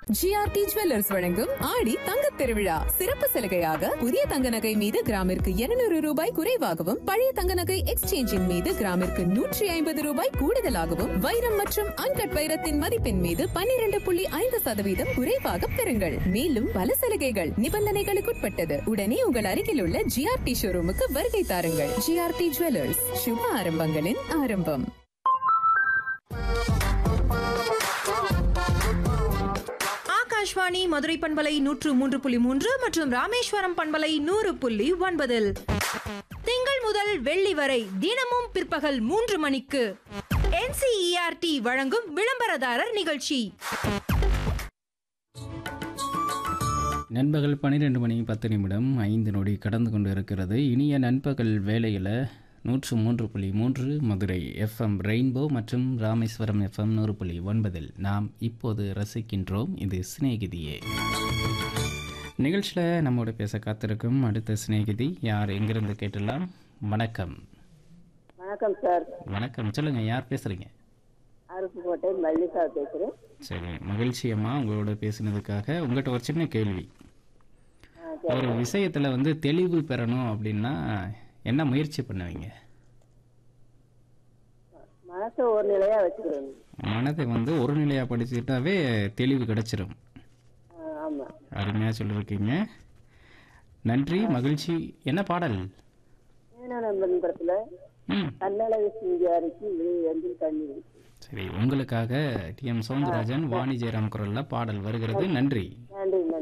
GRT jewellers வழங்கும் ஆடி தங்க திருவிழா சிறப்பு சலுகையாக புதிய தங்க நகை மீது கிராமிற்கு 200 ரூபாய் குறைவாகவும் பழைய தங்க நகை எக்ஸ்சேஞ்சின் மீது கிராமிற்கு நூற்றி ஐம்பது ரூபாய் கூடுதலாகவும் வைரம் மற்றும் அன்கட் வைரத்தின் மதிப்பின் மீது 12.5% புள்ளி ஐந்து சதவீதம் குறைவாக பெறுங்கள் மேலும் பல சலுகைகள் நிபந்தனைகளுக்குட்பட்டது உடனே உங்கள் அருகில் உள்ள ஜிஆர்டி ஷோரூமுக்கு வருகை தாருங்கள் ஜிஆர்டி ஜுவல்லர்ஸ் சுப ஆரம்பங்களின் ஆரம்பம் ஆகாஷ்வாணி மதுரை பண்பலை நூற்று மூன்று புள்ளி மூன்று மற்றும் ராமேஸ்வரம் பண்பலை நூறு புள்ளி ஒன்பதில் திங்கள் முதல் வெள்ளி வரை தினமும் பிற்பகல் மூன்று மணிக்கு என்சிஇஆர்டி வழங்கும் விளம்பரதாரர் நிகழ்ச்சி நண்பகல் பன்னிரெண்டு மணி பத்து நிமிடம் ஐந்து நொடி கடந்து கொண்டு இருக்கிறது இனிய நண்பகல் வேளையில் நூற்று மூன்று புள்ளி மூன்று மதுரை எஃப்எம் ரெயின்போ மற்றும் ராமேஸ்வரம் எஃப்எம் நூறு புள்ளி ஒன்பதில் நாம் இப்போது ரசிக்கின்றோம் இது சிநேகிதியே நிகழ்ச்சியில் நம்மோடு பேச காத்திருக்கும் அடுத்த சிநேகிதி யார் எங்கிருந்து கேட்டுடலாம் வணக்கம் வணக்கம் சார் வணக்கம் சொல்லுங்கள் யார் பேசுகிறீங்க அருப்புக்கோட்டை மல்லிகா பேசுகிறேன் சரி மகிழ்ச்சியம்மா உங்களோட பேசினதுக்காக உங்கள்கிட்ட ஒரு சின்ன கேள்வி ஒரு விஷயத்தில் வந்து தெளிவு பெறணும் அப்படின்னா என்ன முயற்சி பண்ணுவீங்க மனசை ஒரு நிலையா வச்சுக்கிறேன் மனதை வந்து ஒரு நிலையாக படிச்சுட்டாவே தெளிவு கிடைச்சிரும் ஆ, ஆமா அருமையாக சொல்லியிருக்கீங்க நன்றி மகிழ்ச்சி என்ன பாடல் ஏன்னா நண்பன் படத்துல ம் கண்ணழகு சிங்காரிக்கு வெளியில் தண்ணி இருக்கு. சரி உங்களுக்காக டி எம் சவுந்தரராஜன் வாணி ஜெயராம் குரலில் பாடல் வருகிறது நன்றி நன்றி